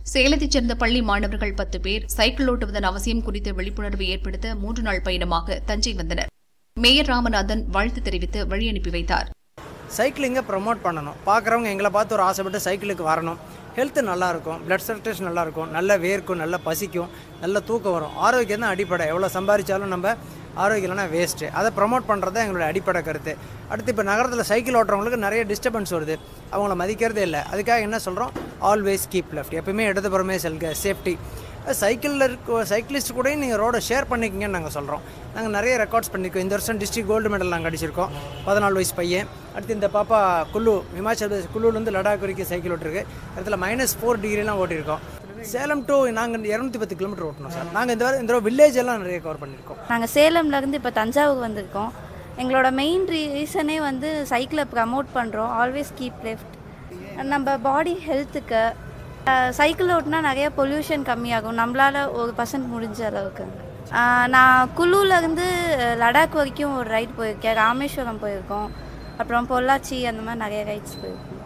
சேலத்தைச் சேர்ந்த பள்ளி மாணவர்கள் பத்து பேர் சைக்கிள் ஓட்டுவதன் அவசியம் குறித்த விழிப்புணர்வு ஏற்படுத்த மூன்று நாள் பயணமாக தஞ்சை வந்தனர் மேயர் ராமநாதன் வாழ்த்து தெரிவித்து வழி அனுப்பி வைத்தார் சைக்கிளிங்கை ப்ரமோட் பண்ணணும் பார்க்குறவங்க எங்களை பார்த்து ஒரு ஆசைப்பட்டு சைக்கிளுக்கு வரணும் ஹெல்த்து நல்லாயிருக்கும் பிளட் சர்க்குலேஷன் நல்லாயிருக்கும் நல்ல வேர்க்கும் நல்ல பசிக்கும் நல்ல தூக்கம் வரும் ஆரோக்கியம் தான் அடிப்படை எவ்வளோ சம்பாதிச்சாலும் நம்ம ஆரோக்கியம் இல்லைனா வேஸ்ட்டு அதை ப்ரமோட் பண்ணுறது தான் எங்களுடைய அடிப்படை கருத்து அடுத்து இப்போ நகரத்தில் சைக்கிள் ஓட்டுறவங்களுக்கு நிறைய டிஸ்டர்பன்ஸ் வருது அவங்கள மதிக்கிறதே இல்லை அதுக்காக என்ன சொல்கிறோம் ஆல்வேஸ் கீப் லெஃப்ட் எப்பயுமே இடதுபுறமே செல்க சேஃப்டி சைக்கிளில் இருக்க சைக்கிளிஸ்ட் கூடயும் நீங்கள் ரோடை ஷேர் பண்ணிக்கிங்கன்னு நாங்கள் சொல்கிறோம் நாங்கள் நிறைய ரெக்கார்ட்ஸ் பண்ணியிருக்கோம் இந்த வருஷம் டிஸ்ட்ரிக்ட் கோல்டு மெடல் நாங்கள் அடிச்சிருக்கோம் பதினாலு வயசு பையன் அடுத்து இந்த பாப்பா குல்லு இமாச்சல் பிரதேஷ் குல்லுலேருந்து லடாக் வரைக்கும் சைக்கிள் ஓட்டிருக்கு இடத்துல மைனஸ் ஃபோர் டிகிரிலாம் ஓட்டியிருக்கோம் சேலம் டு நாங்கள் இரநூத்தி பத்து கிலோமீட்டர் ஓட்டணும் சார் நாங்கள் இந்த வாரம் இந்த வில்லேஜ் எல்லாம் நிறைய கவர் பண்ணியிருக்கோம் நாங்கள் சேலம்லேருந்து இப்போ தஞ்சாவூர் வந்திருக்கோம் எங்களோட மெயின் ரீசனே வந்து சைக்கிளை ப்ரமோட் பண்ணுறோம் ஆல்வேஸ் கீப் லெஃப்ட் நம்ம பாடி ஹெல்த்துக்கு சைக்கிள் ஓட்டினா நிறைய பொல்யூஷன் கம்மியாகும் நம்மளால் ஒரு பர்சன்ட் முடிஞ்ச அளவுக்கு அஹ், நான் குழுலேருந்து லடாக் வரைக்கும் ஒரு ரைட் போயிருக்கேன் ராமேஸ்வரம் போயிருக்கோம் அப்புறம் பொள்ளாச்சி அந்த மாதிரி நிறைய ரைட்ஸ் போயிருக்கோம்